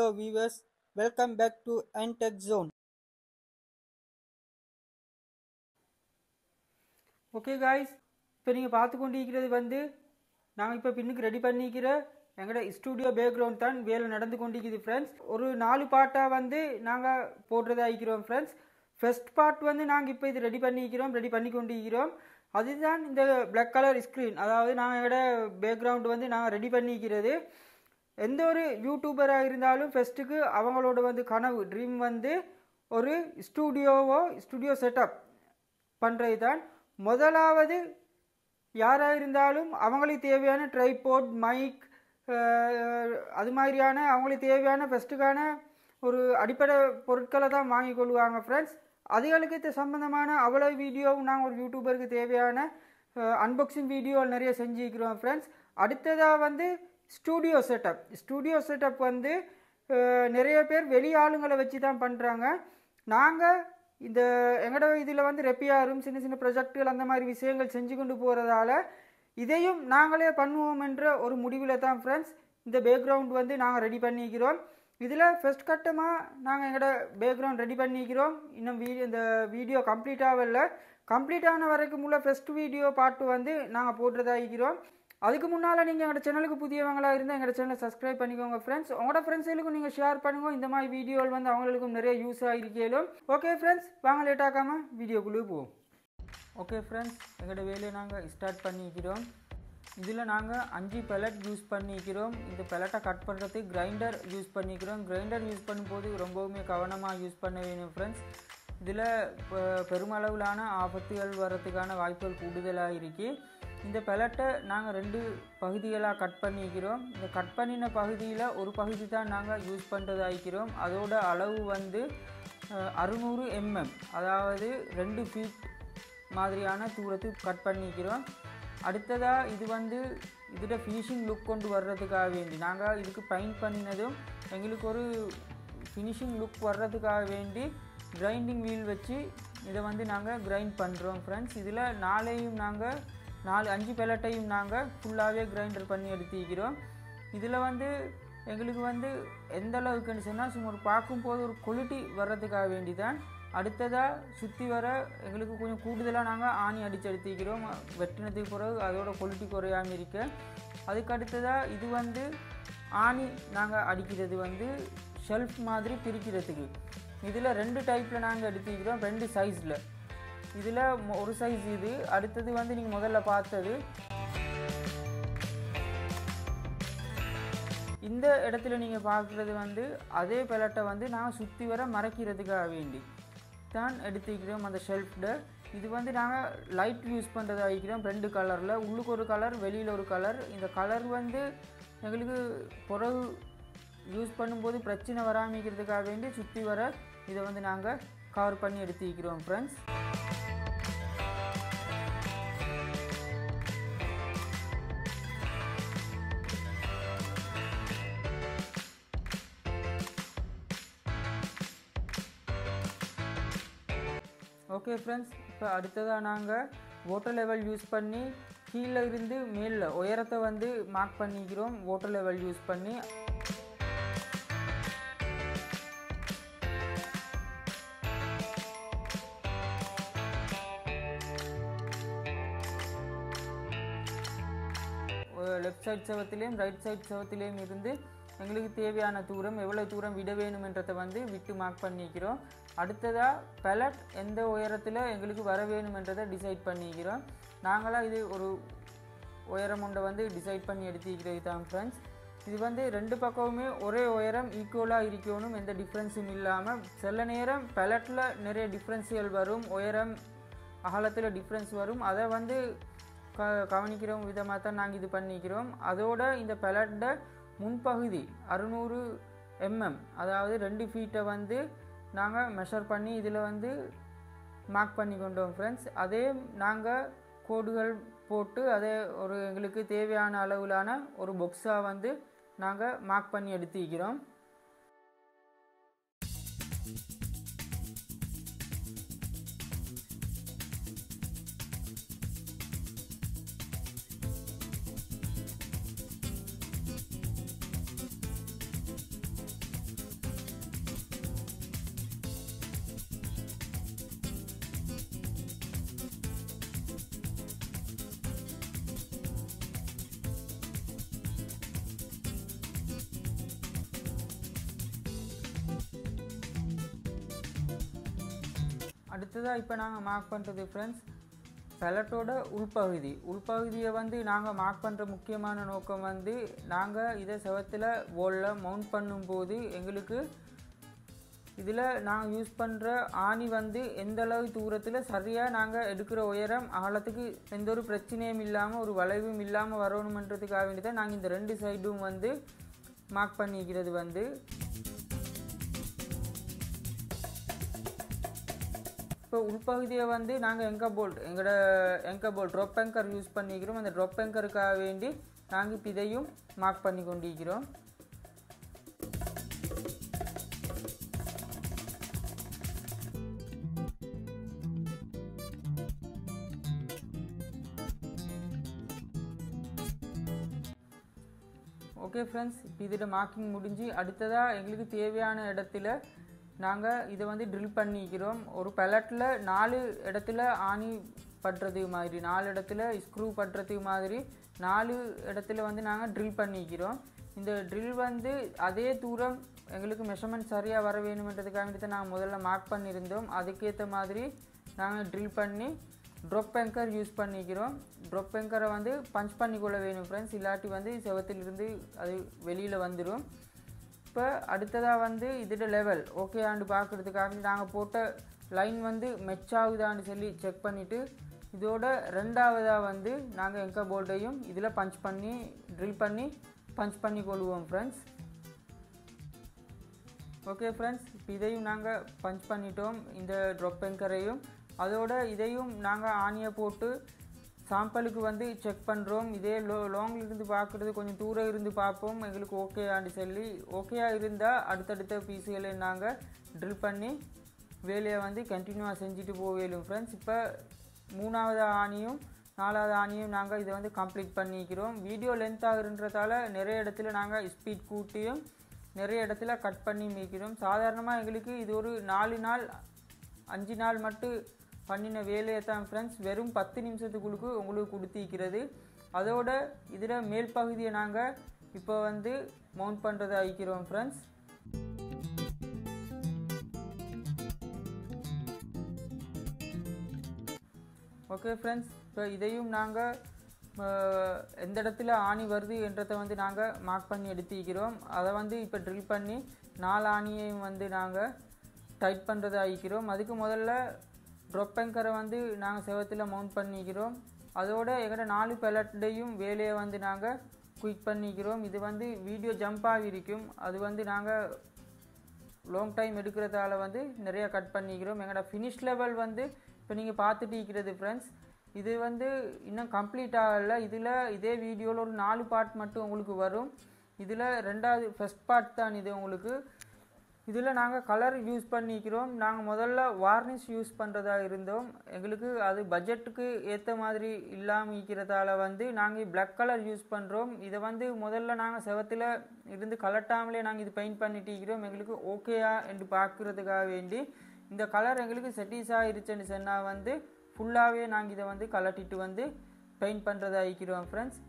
viewers, welcome back to Antech Zone. Okay guys இப்போ நீங்கள் பார்த்து கொண்டிருக்கிறது வந்து நாங்கள் இப்போ பின்னுக்கு ரெடி பண்ணிக்கிற எங்களோட ஸ்டூடியோ பேக்ரவுண்ட் தான் வேலை நடந்து கொண்டிருக்குது ஃப்ரெண்ட்ஸ் ஒரு நாலு பாட்டாக வந்து நாங்கள் போடுறதா இருக்கிறோம் ஃப்ரெண்ட்ஸ் ஃபர்ஸ்ட் பார்ட் வந்து நாங்கள் இப்போ இது ரெடி பண்ணிக்கிறோம் ரெடி பண்ணி கொண்டிருக்கிறோம் அதுதான் இந்த பிளாக் கலர் ஸ்க்ரீன் அதாவது நாங்கள் எங்களோட பேக்ரவுண்ட் வந்து நாங்கள் ரெடி பண்ணிக்கிறது எந்த ஒரு யூடியூபராக இருந்தாலும் ஃபஸ்ட்டுக்கு அவங்களோட வந்து கனவு ட்ரீம் வந்து ஒரு ஸ்டூடியோவோ ஸ்டுடியோ செட்டப் பண்ணுறது தான் முதலாவது யாராக இருந்தாலும் அவங்களுக்கு தேவையான ட்ரைபோர்ட் மைக் அது மாதிரியான அவங்களுக்கு தேவையான ஃபஸ்ட்டுக்கான ஒரு அடிப்படை பொருட்களை தான் வாங்கி கொள்வாங்க ஃப்ரெண்ட்ஸ் அதுகளுக்கு இது சம்மந்தமான அவ்வளோ வீடியோவும் நாங்கள் ஒரு யூடியூபருக்கு தேவையான அன்பாக்சிங் வீடியோ நிறைய செஞ்சுக்கிறோம் ஃப்ரெண்ட்ஸ் அடுத்ததாக வந்து ஸ்டூடியோ செட்டப் ஸ்டூடியோ செட்டப் வந்து அஹ், நிறைய பேர் வெளி ஆளுங்களை வச்சு தான் பண்ணுறாங்க நாங்கள் இந்த எங்களோட இதில் வந்து ரெப்பியாரும் சின்ன சின்ன ப்ரொஜெக்டுகள் அந்த மாதிரி விஷயங்கள் செஞ்சு கொண்டு போகிறதால இதையும் நாங்களே பண்ணுவோம் என்ற ஒரு முடிவில் தான் ஃப்ரெண்ட்ஸ் இந்த பேக்ரவுண்ட் வந்து நாங்கள் ரெடி பண்ணிக்கிறோம் இதில் ஃபர்ஸ்ட் கட்டமாக நாங்கள் எங்களோட பேக்ரவுண்ட் ரெடி பண்ணிக்கிறோம் இன்னும் வீடியோ இந்த வீடியோ கம்ப்ளீட் ஆகல கம்ப்ளீட் ஆன வரைக்கும் உள்ள ஃபர்ஸ்ட் வீடியோ பாட்டு வந்து நாங்கள் போடுறதா இருக்கிறோம் அதுக்கு முன்னால் நீங்கள் எங்களோட சேனலுக்கு புதியவங்களா இருந்தால் எங்களோட சேனலை சப்ஸ்கிரைப் பண்ணிக்கோங்க ஃப்ரெண்ட்ஸ் உங்களோட ஃப்ரெண்ட்ஸுகளுக்கும் நீங்கள் ஷேர் பண்ணுங்க இந்த மாதிரி வீடியோவில் வந்து அவங்களுக்கும் நிறைய யூஸ் ஆகிருக்கலும் ஓகே ஃப்ரெண்ட்ஸ் வாங்க லேட் ஆக்காம வீடியோக்குள்ளே போவோம் ஓகே ஃப்ரெண்ட்ஸ் எங்களோட வேலையை நாங்கள் ஸ்டார்ட் பண்ணிக்கிறோம் இதில் நாங்கள் அஞ்சு பெலட் யூஸ் பண்ணிக்கிறோம் இந்த பெலட்டை கட் பண்ணுறதுக்கு கிரைண்டர் யூஸ் பண்ணிக்கிறோம் கிரைண்டர் யூஸ் பண்ணும்போது ரொம்பவுமே கவனமாக யூஸ் பண்ண வேணும் ஃப்ரெண்ட்ஸ் இதில் பெருமளவிலான ஆபத்துகள் வர்றதுக்கான வாய்ப்புகள் கூடுதலாக இருக்கு இந்த பெலட்டை நாங்கள் ரெண்டு பகுதிகளாக கட் பண்ணிக்கிறோம் இந்த கட் பண்ணின பகுதியில் ஒரு பகுதி தான் நாங்கள் யூஸ் பண்ணுறதாக்கிறோம் அதோட அளவு வந்து அறுநூறு எம்எம் அதாவது ரெண்டு ஃபீட் மாதிரியான தூரத்துக்கு கட் பண்ணிக்கிறோம் அடுத்ததாக இது வந்து இதோட ஃபினிஷிங் லுக் கொண்டு வர்றதுக்காக வேண்டி நாங்கள் இதுக்கு பெயிண்ட் பண்ணினதும் எங்களுக்கு ஒரு ஃபினிஷிங் லுக் வர்றதுக்காக வேண்டி கிரைண்டிங் வீல் வச்சு இதை வந்து நாங்கள் கிரைண்ட் பண்ணுறோம் ஃப்ரெண்ட்ஸ் இதில் நாளையும் நாங்கள் நாலு அஞ்சு பெலட்டையும் நாங்கள் ஃபுல்லாகவே கிரைண்டர் பண்ணி எடுத்துக்கிறோம் இதில் வந்து எங்களுக்கு வந்து எந்த அளவுக்குன்னு சொன்னால் சும்மா ஒரு பார்க்கும்போது ஒரு குவாலிட்டி வர்றதுக்காக வேண்டி தான் அடுத்ததாக சுற்றி வர எங்களுக்கு கொஞ்சம் கூடுதலாக நாங்கள் ஆணி அடித்து எடுத்துக்கிறோம் வெட்டினதுக்கு பிறகு அதோட குவாலிட்டி குறையாமல் இருக்க அதுக்கு அடுத்ததாக இது வந்து ஆணி நாங்கள் அடிக்கிறது வந்து ஷெல்ஃப் மாதிரி பிரிக்கிறதுக்கு இதில் ரெண்டு டைப்பில் நாங்கள் எடுத்துக்கிறோம் ரெண்டு சைஸில் இதில் ஒரு சைஸ் இது அடுத்தது வந்து நீங்கள் முதல்ல பார்த்தது இந்த இடத்துல நீங்கள் பார்க்குறது வந்து அதே பெலட்டை வந்து நான் சுற்றி வர மறைக்கிறதுக்காக வேண்டி தான் எடுத்துக்கிறோம் அந்த ஷெல்ஃபில் இது வந்து நாங்கள் லைட் யூஸ் பண்ணுறதா இருக்கிறோம் ரெண்டு கலரில் உள்ளுக்கு ஒரு கலர் வெளியில் ஒரு கலர் இந்த கலர் வந்து எங்களுக்கு பிறகு யூஸ் பண்ணும்போது பிரச்சனை வராமிக்கிறதுக்காக வேண்டி சுற்றி வர இதை வந்து நாங்கள் கவர் பண்ணி எடுத்துக்கிறோம் ஃப்ரெண்ட்ஸ் ஓகே ஃப்ரெண்ட்ஸ் இப்போ அடுத்ததாக நாங்கள் வாட்டர் லெவல் யூஸ் பண்ணி கீழே இருந்து மேலில் உயரத்தை வந்து மார்க் பண்ணிக்கிறோம் வாட்டர் லெவல் யூஸ் பண்ணி லெஃப்ட் சைட் செவத்துலேயும் ரைட் சைட் செவத்துலேயும் இருந்து எங்களுக்கு தேவையான தூரம் எவ்வளோ தூரம் விட வேணுமென்றதை வந்து விட்டு மார்க் பண்ணிக்கிறோம் அடுத்ததாக பெலட் எந்த உயரத்தில் எங்களுக்கு வர வேணுமென்றதை டிசைட் பண்ணிக்கிறோம் நாங்களாம் இது ஒரு உயரம் ஒன்றை வந்து டிசைட் பண்ணி எடுத்துக்கிறது தான் ஃப்ரெண்ட்ஸ் இது வந்து ரெண்டு பக்கமுமே ஒரே உயரம் ஈக்குவலாக இருக்கணும் எந்த டிஃப்ரென்ஸும் இல்லாமல் சில நேரம் பெலட்டில் நிறைய டிஃப்ரென்ஸுகள் வரும் உயரம் அகலத்தில் டிஃப்ரென்ஸ் வரும் அதை வந்து க கவனிக்கிற விதமாக தான் நாங்கள் இது பண்ணிக்கிறோம் அதோட இந்த பெலட்டை முன்பகுதி அறுநூறு எம்எம் அதாவது ரெண்டு ஃபீட்டை வந்து நாங்கள் மெஷர் பண்ணி இதில் வந்து மார்க் பண்ணி கொண்டோம் ஃப்ரெண்ட்ஸ் அதே நாங்கள் கோடுகள் போட்டு அதே ஒரு எங்களுக்கு தேவையான அளவிலான ஒரு பொக்ஸாக வந்து நாங்கள் மார்க் பண்ணி எடுத்துக்கிறோம் அடுத்ததாக இப்போ நாங்கள் மார்க் பண்ணுறது ஃப்ரெண்ட்ஸ் பெலட்டோட உள்பகுதி உள்பகுதியை வந்து நாங்கள் மார்க் பண்ணுற முக்கியமான நோக்கம் வந்து நாங்கள் இதை செவத்தில் வோலில் மவுண்ட் பண்ணும்போது எங்களுக்கு இதில் நாங்கள் யூஸ் பண்ணுற ஆணி வந்து எந்த அளவு தூரத்தில் சரியாக நாங்கள் எடுக்கிற உயரம் ஆழத்துக்கு எந்த ஒரு பிரச்சனையும் இல்லாமல் ஒரு வளைவும் இல்லாமல் வரணுமன்றதுக்காக வேண்டி தான் நாங்கள் இந்த ரெண்டு சைடும் வந்து மார்க் பண்ணிக்கிறது வந்து இப்போ உள்பகுதியை வந்து நாங்கள் எங்க போல்ட் எங்களோட எங்க போல்ட் ட்ராப் ஆங்கர் யூஸ் பண்ணிக்கிறோம் அந்த ட்ராப் ஆங்கருக்காக வேண்டி நாங்கள் இப்போ இதையும் மார்க் பண்ணி கொண்டிருக்கிறோம் ஓகே ஃப்ரெண்ட்ஸ் இப்போ இதோட மார்க்கிங் முடிஞ்சு அடுத்ததாக எங்களுக்கு தேவையான இடத்துல நாங்கள் இதை வந்து ட்ரில் பண்ணிக்கிறோம் ஒரு பெலட்டில் நாலு இடத்துல ஆணி பட்டுறது மாதிரி நாலு இடத்துல ஸ்க்ரூ பட்டுறது மாதிரி நாலு இடத்துல வந்து நாங்கள் ட்ரில் பண்ணிக்கிறோம் இந்த ட்ரில் வந்து அதே தூரம் எங்களுக்கு மெஷர்மெண்ட் சரியாக வர வேணுமென்றதுக்காக வேண்டி தான் நாங்கள் முதல்ல மார்க் பண்ணியிருந்தோம் அதுக்கேற்ற மாதிரி நாங்கள் ட்ரில் பண்ணி ட்ரொப் ஆங்கர் யூஸ் பண்ணிக்கிறோம் ட்ரொப் ஆங்கரை வந்து பஞ்ச் பண்ணிக்கொள்ள வேணும் ஃப்ரெண்ட்ஸ் இல்லாட்டி வந்து செவத்திலிருந்து அது வெளியில் வந்துடும் இப்போ அடுத்ததாக வந்து இதோட லெவல் ஓகே ஆண்டு பார்க்குறதுக்காக நாங்கள் போட்ட லைன் வந்து மெச் ஆகுதான்னு சொல்லி செக் பண்ணிவிட்டு இதோட ரெண்டாவதாக வந்து நாங்கள் எங்க போல்ட்டையும் இதில் பஞ்ச் பண்ணி ட்ரில் பண்ணி பஞ்ச் பண்ணி கொள்வோம் ஃப்ரெண்ட்ஸ் ஓகே ஃப்ரெண்ட்ஸ் இப்போ இதையும் நாங்கள் பஞ்ச் பண்ணிட்டோம் இந்த ட்ரொப் எங்கரையும் அதோட இதையும் நாங்கள் ஆணியை போட்டு சாம்பிளுக்கு வந்து செக் பண்ணுறோம் இதே லோ லாங்கில் இருந்து பார்க்குறது கொஞ்சம் தூரம் இருந்து பார்ப்போம் எங்களுக்கு ஓகே ஆண்டு சொல்லி ஓகேயாக இருந்தால் அடுத்தடுத்த பீஸுகளை நாங்கள் ட்ரில் பண்ணி வேலையை வந்து கண்டினியூவாக செஞ்சுட்டு போவேலும் ஃப்ரெண்ட்ஸ் இப்போ மூணாவது ஆணியும் நாலாவது ஆணியும் நாங்கள் இதை வந்து கம்ப்ளீட் பண்ணிக்கிறோம் வீடியோ லென்த் ஆகுன்றதால நிறைய இடத்துல நாங்கள் ஸ்பீட் கூட்டியும் நிறைய இடத்துல கட் பண்ணி மீக்கிறோம் சாதாரணமாக எங்களுக்கு இது ஒரு நாலு நாள் அஞ்சு நாள் மட்டும் பண்ணின வேலையை தான் ஃப்ரெண்ட்ஸ் வெறும் பத்து நிமிஷத்துக்குள்ளுக்கு உங்களுக்கு கொடுத்திருக்கிறது அதோட இதில் மேல் பகுதியை நாங்கள் இப்போ வந்து மவுண்ட் பண்ணுறதை ஆகிக்கிறோம் ஃப்ரெண்ட்ஸ் ஓகே ஃப்ரெண்ட்ஸ் இப்போ இதையும் நாங்கள் எந்த இடத்துல ஆணி வருது என்றதை வந்து நாங்கள் மார்க் பண்ணி எடுத்துக்கிறோம் அதை வந்து இப்போ ட்ரில் பண்ணி நாலு ஆணியையும் வந்து நாங்கள் டைட் பண்ணுறது ஆகிக்கிறோம் அதுக்கு முதல்ல ட்ரொப் ஆங்கரை வந்து நாங்கள் செவத்தில் மவுண்ட் பண்ணிக்கிறோம் அதோட எங்கள்கிட்ட நாலு பெலட்டையும் வேலையை வந்து நாங்கள் குயிக் பண்ணிக்கிறோம் இது வந்து வீடியோ ஜம்ப் ஆகிருக்கும் அது வந்து நாங்கள் லாங் டைம் எடுக்கிறதால வந்து நிறைய கட் பண்ணிக்கிறோம் எங்களோட ஃபினிஷ் லெவல் வந்து இப்போ நீங்கள் பார்த்துட்டு இருக்கிறது ஃப்ரெண்ட்ஸ் இது வந்து இன்னும் கம்ப்ளீட் ஆகலை இதில் இதே வீடியோவில் ஒரு நாலு பார்ட் மட்டும் உங்களுக்கு வரும் இதில் ரெண்டாவது ஃபஸ்ட் பார்ட் தான் இது உங்களுக்கு இதில் நாங்கள் கலர் யூஸ் பண்ணிக்கிறோம் நாங்கள் முதல்ல வார்னிஷ் யூஸ் பண்ணுறதா இருந்தோம் எங்களுக்கு அது பட்ஜெட்டுக்கு ஏற்ற மாதிரி இல்லாமல் இருக்கிறதால வந்து நாங்கள் பிளாக் கலர் யூஸ் பண்ணுறோம் இதை வந்து முதல்ல நாங்கள் செவத்தில் இருந்து கலட்டாமலே நாங்கள் இது பெயிண்ட் பண்ணிட்டு இருக்கிறோம் எங்களுக்கு ஓகேயா என்று பார்க்குறதுக்காக வேண்டி இந்த கலர் எங்களுக்கு செட்டிஸ் ஆகிருச்சுன்னு சொன்னால் வந்து ஃபுல்லாகவே நாங்கள் இதை வந்து கலட்டிட்டு வந்து பெயிண்ட் பண்ணுறதா இருக்கிறோம் ஃப்ரெண்ட்ஸ்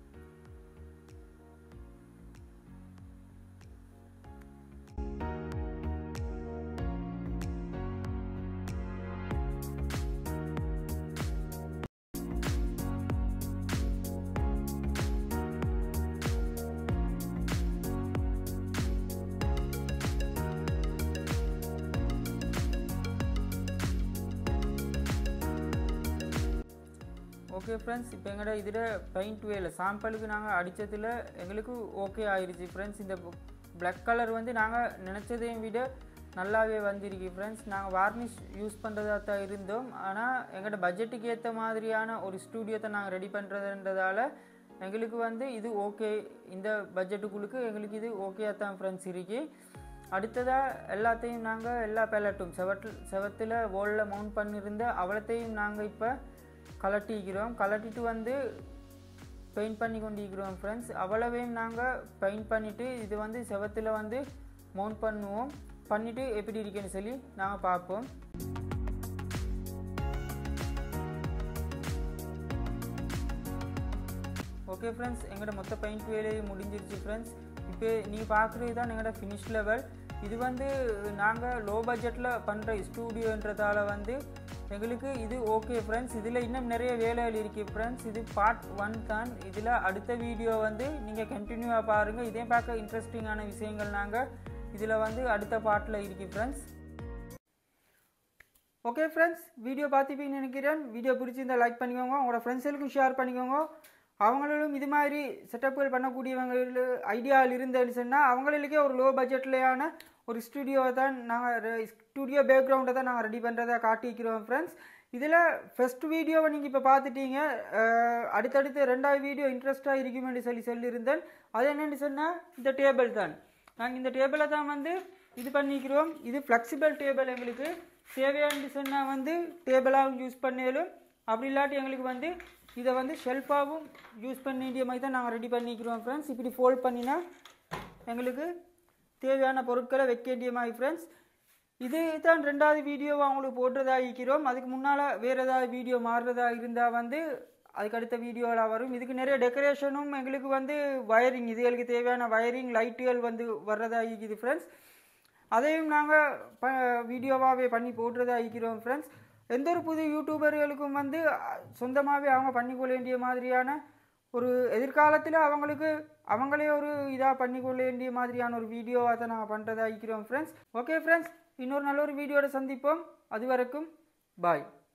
ஓகே ஃப்ரெண்ட்ஸ் இப்போ எங்களோட இதில் பெயிண்ட் வேலை சாம்பிளுக்கு நாங்கள் அடித்ததில் எங்களுக்கு ஓகே ஆயிடுச்சு ஃப்ரெண்ட்ஸ் இந்த பிளாக் கலர் வந்து நாங்கள் நினச்சதையும் விட நல்லாவே வந்திருக்கு ஃப்ரெண்ட்ஸ் நாங்கள் வார்னிஷ் யூஸ் பண்ணுறதா தான் இருந்தோம் ஆனால் எங்களோட பட்ஜெட்டுக்கு ஏற்ற மாதிரியான ஒரு ஸ்டூடியோத்தை நாங்கள் ரெடி பண்ணுறதுன்றதால எங்களுக்கு வந்து இது ஓகே இந்த பட்ஜெட்டுக்குள்ளுக்கு எங்களுக்கு இது ஓகே தான் ஃப்ரெண்ட்ஸ் இருக்கு அடுத்ததாக எல்லாத்தையும் நாங்கள் எல்லா பேலட்டும் செவட்டில் செவத்தில் வோலில் மவுண்ட் பண்ணியிருந்த அவ்வளோத்தையும் நாங்கள் இப்போ கலட்டிக்கிறோம் கலட்டிட்டு வந்து பெயிண்ட் பண்ணி கொண்டிருக்கிறோம் ஃப்ரெண்ட்ஸ் அவ்வளவையும் நாங்கள் பெயிண்ட் பண்ணிவிட்டு இது வந்து செவத்தில் வந்து மவுண்ட் பண்ணுவோம் பண்ணிவிட்டு எப்படி இருக்குன்னு சொல்லி நாங்கள் பார்ப்போம் ஓகே ஃப்ரெண்ட்ஸ் எங்களோட மொத்த பெயிண்ட் வேலையை முடிஞ்சிருச்சு ஃப்ரெண்ட்ஸ் இப்போ நீங்கள் பார்க்குறது தான் எங்களோட ஃபினிஷ் லெவல் இது வந்து நாங்கள் லோ பட்ஜெட்டில் பண்ணுற ஸ்டூடியோன்றதால வந்து எங்களுக்கு இது ஓகே ஃப்ரெண்ட்ஸ் இதில் இன்னும் நிறைய வேலைகள் இருக்குது ஃப்ரெண்ட்ஸ் இது பார்ட் ஒன் தான் இதில் அடுத்த வீடியோ வந்து நீங்கள் கண்டினியூவாக பாருங்கள் இதே பார்க்க இன்ட்ரெஸ்டிங்கான விஷயங்கள் நாங்கள் இதில் வந்து அடுத்த பார்ட்டில் இருக்குது ஃப்ரெண்ட்ஸ் ஓகே ஃப்ரெண்ட்ஸ் வீடியோ பார்த்துப்பீங்கன்னு நினைக்கிறேன் வீடியோ பிடிச்சிருந்தா லைக் பண்ணிக்கோங்க உங்களோட ஃப்ரெண்ட்ஸுக்கும் ஷேர் பண்ணிக்கோங்க அவங்களும் இது மாதிரி செட்டப்புகள் பண்ணக்கூடியவங்க ஐடியாவில் இருந்தேன்னு சொன்னால் அவங்களுக்கே ஒரு லோ பட்ஜெட்லையான ஒரு ஸ்டுடியோவை தான் நாங்கள் ஸ்டுடியோ பேக்ரவுண்டை தான் நாங்கள் ரெடி பண்ணுறதா காட்டிக்கிறோம் ஃப்ரெண்ட்ஸ் இதில் ஃபஸ்ட் வீடியோவை நீங்கள் இப்போ பார்த்துட்டீங்க அஹ், அடுத்தடுத்து ரெண்டாவது வீடியோ இன்ட்ரெஸ்ட்டாக இருக்குமென்னு சொல்லி சொல்லியிருந்தேன் அது என்னென்னு சொன்னால் இந்த டேபிள் தான் நாங்கள் இந்த டேபிளை தான் வந்து இது பண்ணிக்கிறோம் இது ஃப்ளெக்சிபிள் டேபிள் எங்களுக்கு தேவையானது சொன்னால் வந்து டேபிளாகவும் யூஸ் பண்ணலும் அப்படி இல்லாட்டி எங்களுக்கு வந்து இதை வந்து ஷெல்ஃபாகவும் யூஸ் பண்ண வேண்டிய மாதிரி தான் நாங்கள் ரெடி பண்ணிக்கிறோம் ஃப்ரெண்ட்ஸ் இப்படி ஃபோல்ட் பண்ணினா எங்களுக்கு தேவையான பொருட்களை வைக்க வேண்டிய மாதிரி ஃப்ரெண்ட்ஸ் இது தான் ரெண்டாவது வீடியோவை அவங்களுக்கு போடுறதா இருக்கிறோம் அதுக்கு முன்னால் வேறு ஏதாவது வீடியோ மாறுறதா இருந்தால் வந்து அதுக்கு அடுத்த வீடியோவில் வரும் இதுக்கு நிறைய டெக்கரேஷனும் எங்களுக்கு வந்து வயரிங் இதுகளுக்கு தேவையான வயரிங் லைட்டுகள் வந்து வர்றதா இருக்குது ஃப்ரெண்ட்ஸ் அதையும் நாங்கள் ப வீடியோவாகவே பண்ணி போடுறதா இருக்கிறோம் ஃப்ரெண்ட்ஸ் எந்த ஒரு புது யூடியூபர்களுக்கும் வந்து சொந்தமாகவே அவங்க பண்ணிக்கொள்ள வேண்டிய மாதிரியான ஒரு எதிர்காலத்தில் அவங்களுக்கு அவங்களே ஒரு இதாக பண்ணிக்கொள்ள வேண்டிய மாதிரியான ஒரு வீடியோவாக தான் நாங்கள் பண்ணுறதா இருக்கிறோம் ஃப்ரெண்ட்ஸ் ஓகே ஃப்ரெண்ட்ஸ் இன்னொரு நல்ல ஒரு வீடியோட சந்திப்போம் அது வரைக்கும் பாய்